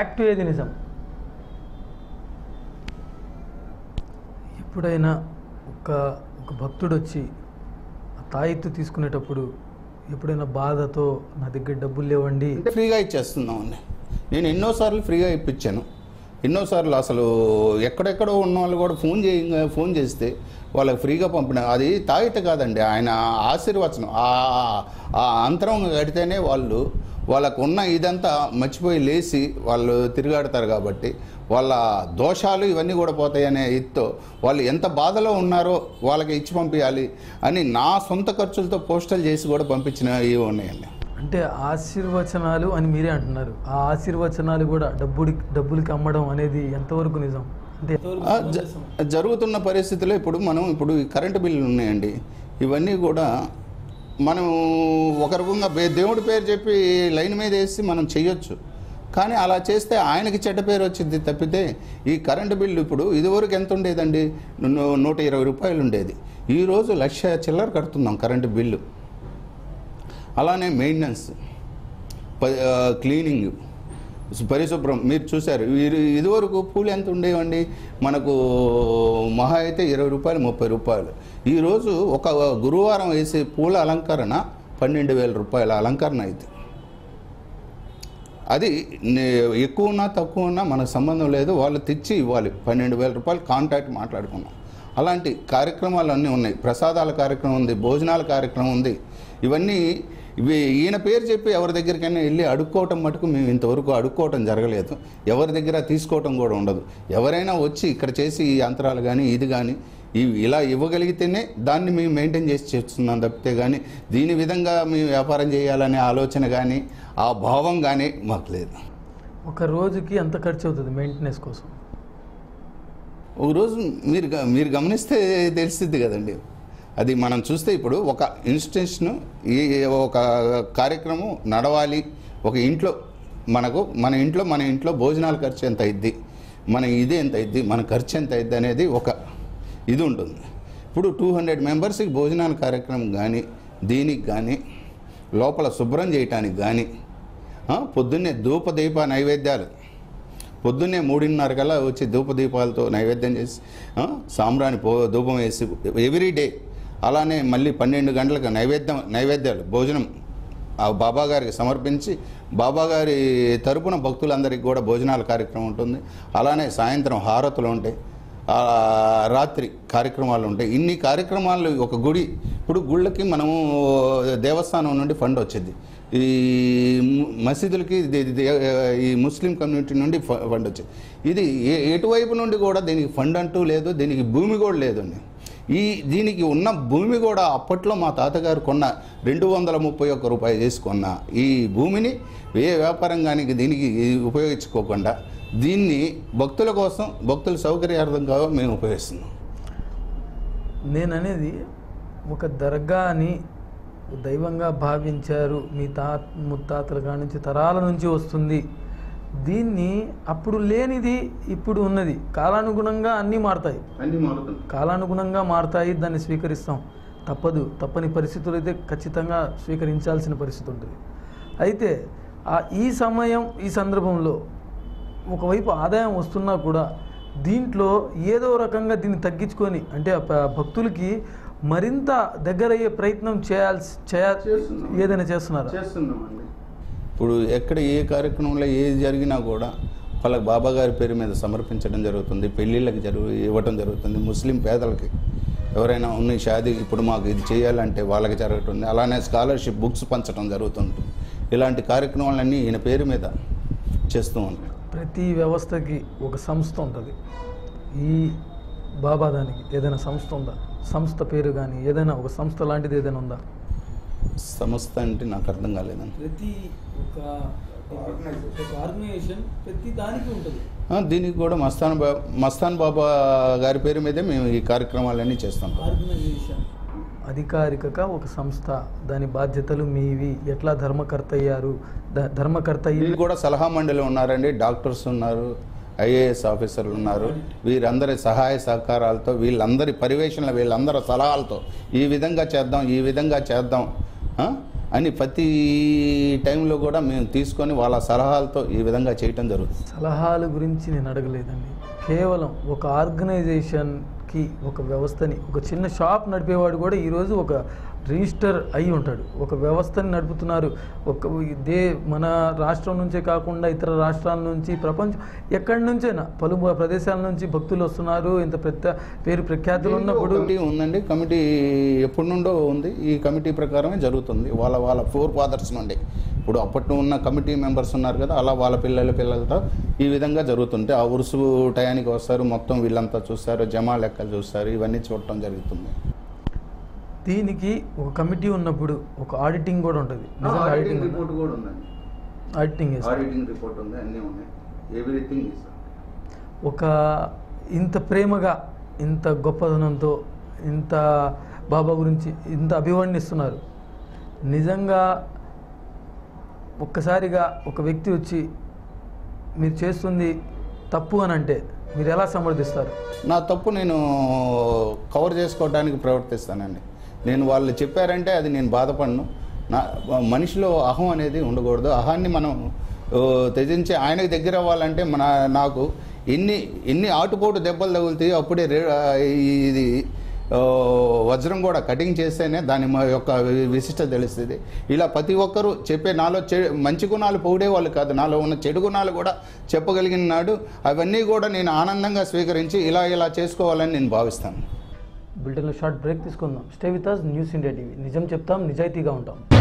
Fact ఏది నిజం ఎప్పుడైనా ఒక ఒక భక్తుడు వచ్చి ఆ తాయెత్తు తీసుకునేటప్పుడు ఎప్పుడైనా బాధతో నా దగ్గర డబ్బులు లేవండి అంటే ఫ్రీగా ఇచ్చేస్తున్నామండి నేను ఎన్నోసార్లు ఫ్రీగా ఇప్పించాను ఎన్నోసార్లు అసలు ఎక్కడెక్కడో ఉన్న వాళ్ళు కూడా ఫోన్ చేయ ఫోన్ చేస్తే వాళ్ళకి ఫ్రీగా పంపిన అది తాగితే కాదండి ఆయన ఆశీర్వచనం ఆ ఆ అంతరం కడితేనే వాళ్ళు వాళ్ళకు ఉన్న ఇదంతా మర్చిపోయి లేచి వాళ్ళు తిరిగాడతారు కాబట్టి వాళ్ళ దోషాలు ఇవన్నీ కూడా పోతాయనే ఇదితో వాళ్ళు ఎంత బాధలో ఉన్నారో వాళ్ళకి ఇచ్చి పంపించాలి అని నా సొంత ఖర్చులతో పోస్టల్ చేసి కూడా పంపించిన ఇవి ఉన్నాయండి అంటే ఆశీర్వచనాలు అని మీరే అంటున్నారు ఆ ఆశీర్వచనాలు కూడా డబ్బుడి డబ్బులకి అమ్మడం అనేది ఎంతవరకు నిజం అంటే ఆ, జ- జరుగుతున్న పరిస్థితుల్లో ఇప్పుడు మనం ఇప్పుడు ఈ కరెంటు బిల్లులు ఉన్నాయండి ఇవన్నీ కూడా మనం ఒక రకంగా బే- దేవుడి పేరు చెప్పి లైన్ మీద వేసి మనం చెయ్యొచ్చు కానీ అలా చేస్తే ఆయనకి చెడ్డ పేరు వచ్చింది తప్పితే ఈ కరెంటు బిల్లు ఇప్పుడు ఇదివరకు ఎంత ఉండేదండి ను- నూట ఇరవై రూపాయలు ఉండేది ఈరోజు లక్ష చిల్లర కడుతున్నాం కరెంటు బిల్లు అలానే మెయింటెనెన్స్ ప- ఆ, క్లీనింగ్ పరిశుభ్రం మీరు చూశారు ఇది- ఇదివరకు పూలు ఎంత ఉండేవండి మనకు మహా అయితే ఇరవై రూపాయలు ముప్పై రూపాయలు ఈరోజు ఒక గురువారం వేసే పూల అలంకరణ పన్నెండు వేల రూపాయల అలంకరణ అయితే అది నే- ఎక్కువ ఉన్నా తక్కువ ఉన్నా మనకు సంబంధం లేదు వాళ్ళు తెచ్చి ఇవ్వాలి పన్నెండు వేల రూపాయలు కాంటాక్ట్ మాట్లాడుకున్నాం అలాంటి కార్యక్రమాలు అన్నీ ఉన్నాయి ప్రసాదాల కార్యక్రమం ఉంది భోజనాల కార్యక్రమం ఉంది ఇవన్నీ ఇవి ఈయన పేరు చెప్పి ఎవరి దగ్గరికైనా వెళ్ళి అడుక్కోవటం మటుకు మేము ఇంతవరకు అడుక్కోవటం జరగలేదు ఎవరి దగ్గర తీసుకోవటం కూడా ఉండదు ఎవరైనా వచ్చి ఇక్కడ చేసి ఈ అంతరాలు కానీ ఇది కానీ ఇవి ఇలా ఇవ్వగలిగితేనే దాన్ని మేము మెయింటైన్ చేసి చేస్తున్నాం తప్పితే కానీ దీని విధంగా మేము వ్యాపారం చేయాలనే ఆలోచన కానీ ఆ భావం కానీ మాకు లేదు ఒక రోజుకి ఎంత ఖర్చు అవుతుంది మెయింటెనెన్స్ కోసం ఒక రోజు మీరు గ- మీరు గమనిస్తే తెలిసిద్ది కదండి అది మనం చూస్తే ఇప్పుడు ఒక ఇన్స్టిట్యూషన్ ఈ ఒక కార్యక్రమం నడవాలి ఒక ఇంట్లో మనకు మన ఇంట్లో మన ఇంట్లో భోజనాల ఖర్చు ఎంత అయింది మన ఇది ఎంత అయింది మన ఖర్చు ఎంత అయింది అనేది ఒక ఇది ఉంటుంది ఇప్పుడు టూ హండ్రెడ్ మెంబర్స్కి భోజనాల కార్యక్రమం కానీ దీనికి కానీ లోపల శుభ్రం చేయటానికి కానీ ఆ, పొద్దున్నే ధూప దీప నైవేద్యాలు పొద్దున్నే మూడున్నర కల్లా వచ్చి ధూపదీపాలతో నైవేద్యం చేసి ఆ, సాంబ్రాణి పో ధూపం వేసి ఎవ్రీ డే అలానే మళ్ళీ పన్నెండు గంటలకు నైవేద్యం నైవేద్యాలు భోజనం ఆ బాబా గారికి సమర్పించి బాబా గారి తరపున భక్తులందరికీ కూడా భోజనాల కార్యక్రమం ఉంటుంది అలానే సాయంత్రం హారతులు ఉంటాయి ఆ, రాత్రి కార్యక్రమాలు ఉంటాయి ఇన్ని కార్యక్రమాలు ఒక గుడి ఇప్పుడు గుళ్ళకి మనము దేవస్థానం నుండి ఫండ్ వచ్చింది ఈ ము- మసీదులకి ఇది- ఇది- ఈ ముస్లిం కమ్యూనిటీ నుండి ఫ- ఫండ్ వచ్చింది ఇది ఏ- ఎటువైపు నుండి కూడా దీనికి ఫండ్ అంటూ లేదు దీనికి భూమి కూడా లేదండి ఈ దీనికి ఉన్న భూమి కూడా అప్పట్లో మా తాతగారు కొన్న రెండు వందల ముప్పై ఒక్క రూపాయలు చేసుకున్న ఈ భూమిని ఏ వ్యాపారం కానీ దీనికి ఉపయోగించుకోకుండా దీన్ని భక్తుల కోసం భక్తుల సౌకర్యార్థంగా మేము ఉపయోగిస్తున్నాం నేను అనేది ఒక దర్గాని దైవంగా భావించారు మీ తా ముత్తాతల కాడి నుంచి తరాల నుంచి వస్తుంది దీన్ని అప్పుడు లేనిది ఇప్పుడు ఉన్నది కాలానుగుణంగా అన్నీ మారుతాయి అన్ని మారుతుంది కాలానుగుణంగా మారుతాయి దాన్ని స్వీకరిస్తాం తప్పదు తప్పని పరిస్థితులు అయితే ఖచ్చితంగా స్వీకరించాల్సిన పరిస్థితి ఉంటుంది అయితే ఆ ఈ సమయం ఈ సందర్భంలో ఒకవైపు ఆదాయం వస్తున్నా కూడా దీంట్లో ఏదో రకంగా దీన్ని తగ్గించుకొని అంటే ఆ ప- భక్తులకి మరింత దగ్గరయ్యే ప్రయత్నం చేయాల్సి చేయ చేస్తున్నాం. ఏదైనా చేస్తున్నారా చేస్తున్నామండి ఇప్పుడు ఎక్కడ ఏ కార్యక్రమంలో ఏది జరిగినా కూడా వాళ్ళకి బాబా గారి పేరు మీద సమర్పించడం జరుగుతుంది పెళ్ళిళ్ళకి జరుగు ఇవ్వటం జరుగుతుంది ముస్లిం పేదలకి ఎవరైనా ఉన్న షాదీ ఇప్పుడు మాకు ఇది చేయాలంటే వాళ్ళకి జరుగుతుంది అలానే స్కాలర్షిప్ బుక్స్ పంచడం జరుగుతుంటుంది ఇలాంటి కార్యక్రమాలన్నీ ఈయన పేరు మీద చేస్తూ ఉంటాం ప్రతి వ్యవస్థకి ఒక సంస్థ ఉంటుంది ఈ బాబా దానికి ఏదైనా సంస్థ ఉందా సంస్థ పేరు కానీ ఏదైనా ఒక సంస్థ లాంటిది ఏదైనా ఉందా సంస్థ అంటే నాకు అర్థం కాలేదండి ప్రతి ఒక ఒక ఆర్గనైజేషన్ ప్రతి దానికి ఉంటుంది ఆ, దీనికి కూడా మస్తాన్ బా మస్తాన్ బాబా గారి పేరు మీదే మేము ఈ కార్యక్రమాలన్నీ చేస్తాం ఆర్గనైజేషన్ అధికారికగా ఒక సంస్థ దాని బాధ్యతలు మీవి ఎట్లా ధర్మకర్త అయ్యారు ద- ధర్మకర్త అయ్యి వీళ్ళు కూడా సలహా మండలి ఉన్నారండి డాక్టర్స్ ఉన్నారు ఐఏఎస్ ఆఫీసర్లు ఉన్నారు వీరందరి సహాయ సహకారాలతో వీళ్ళందరి పర్యవేక్షణ వీళ్ళందరి సలహాలతో ఈ విధంగా చేద్దాం ఈ విధంగా చేద్దాం ఆ? అని ప్రతి టైంలో కూడా మేము తీసుకొని వాళ్ళ సలహాలతో ఈ విధంగా చేయటం జరుగుతుంది సలహాల గురించి నేను అడగలేదండి కేవలం ఒక ఆర్గనైజేషన్కి ఒక వ్యవస్థని ఒక చిన్న షాప్ నడిపేవాడు కూడా ఈరోజు ఒక రిజిస్టర్ అయి ఉంటాడు ఒక వ్యవస్థని నడుపుతున్నారు ఒక దే మన రాష్ట్రం నుంచే కాకుండా ఇతర రాష్ట్రాల నుంచి ప్రపంచం ఎక్కడి నుంచైనా పలు ప్రదేశాల నుంచి భక్తులు వస్తున్నారు ఇంత పెద్ద పేరు ప్రఖ్యాతులు ఉన్నప్పుడు కమిటీ ఉందండి కమిటీ ఎప్పటి నుండో ఉంది ఈ కమిటీ ప్రకారమే జరుగుతుంది వాళ్ళ వాళ్ళ ఫోర్ ఫాదర్స్ నుండి ఇప్పుడు అప్పట్లో ఉన్న కమిటీ మెంబర్స్ ఉన్నారు కదా అలా వాళ్ళ పిల్లల పిల్లలతో ఈ విధంగా జరుగుతుంటే ఆ ఉరుసు టయానికి వస్తారు మొత్తం వీళ్ళంతా చూస్తారు జమా లెక్కలు చూస్తారు ఇవన్నీ చూడటం జరుగుతుంది దీనికి ఒక కమిటీ ఉన్నప్పుడు ఒక ఆడిటింగ్ కూడా ఉంటుంది నిజంగా ఆడిటింగ్ ఉందా? కూడా ఉందండి ఆడిటింగ్ చేస్తారు. ఆడిటింగ్ రిపోర్ట్ ఉంది అన్నీ ఉన్నాయి ఎవ్రీథింగ్ ఇస్ ఒక ఇంత ప్రేమగా ఇంత గొప్పదనంతో ఇంత బాబా గురించి ఇంత అభివర్ణిస్తున్నారు నిజంగా ఒక్కసారిగా ఒక వ్యక్తి వచ్చి మీరు చేస్తుంది తప్పు అని అంటే మీరు ఎలా సమర్థిస్తారు నా తప్పు నేను కవర్ చేసుకోవడానికి ప్రవర్తిస్తానండి నేను వాళ్ళు చెప్పారంటే అది నేను బాధపడను నా మనిషిలో అహం అనేది ఉండకూడదు అహాన్ని మనం ఓ, త్యజించి ఆయనకు దగ్గర అవ్వాలంటే మన నాకు ఎన్ని ఎన్ని ఆటుపోటు దెబ్బలు తగులుతాయో అప్పుడే రే ఇది ఓ, వజ్రం కూడా కటింగ్ చేస్తేనే దాని మా యొక్క వి- విశిష్టత తెలుస్తుంది ఇలా ప్రతి ఒక్కరూ చెప్పే నాలో చె మంచి గుణాలు పొగిడే వాళ్ళు కాదు నాలో ఉన్న చెడు గుణాలు కూడా చెప్పగలిగిన నాడు అవన్నీ కూడా నేను ఆనందంగా స్వీకరించి ఇలా ఇలా చేసుకోవాలని నేను భావిస్తాను బులెటిన్లో షార్ట్ బ్రేక్ తీసుకుందాం stay with us news India TV నిజం చెప్తాం నిజాయితీగా ఉంటాం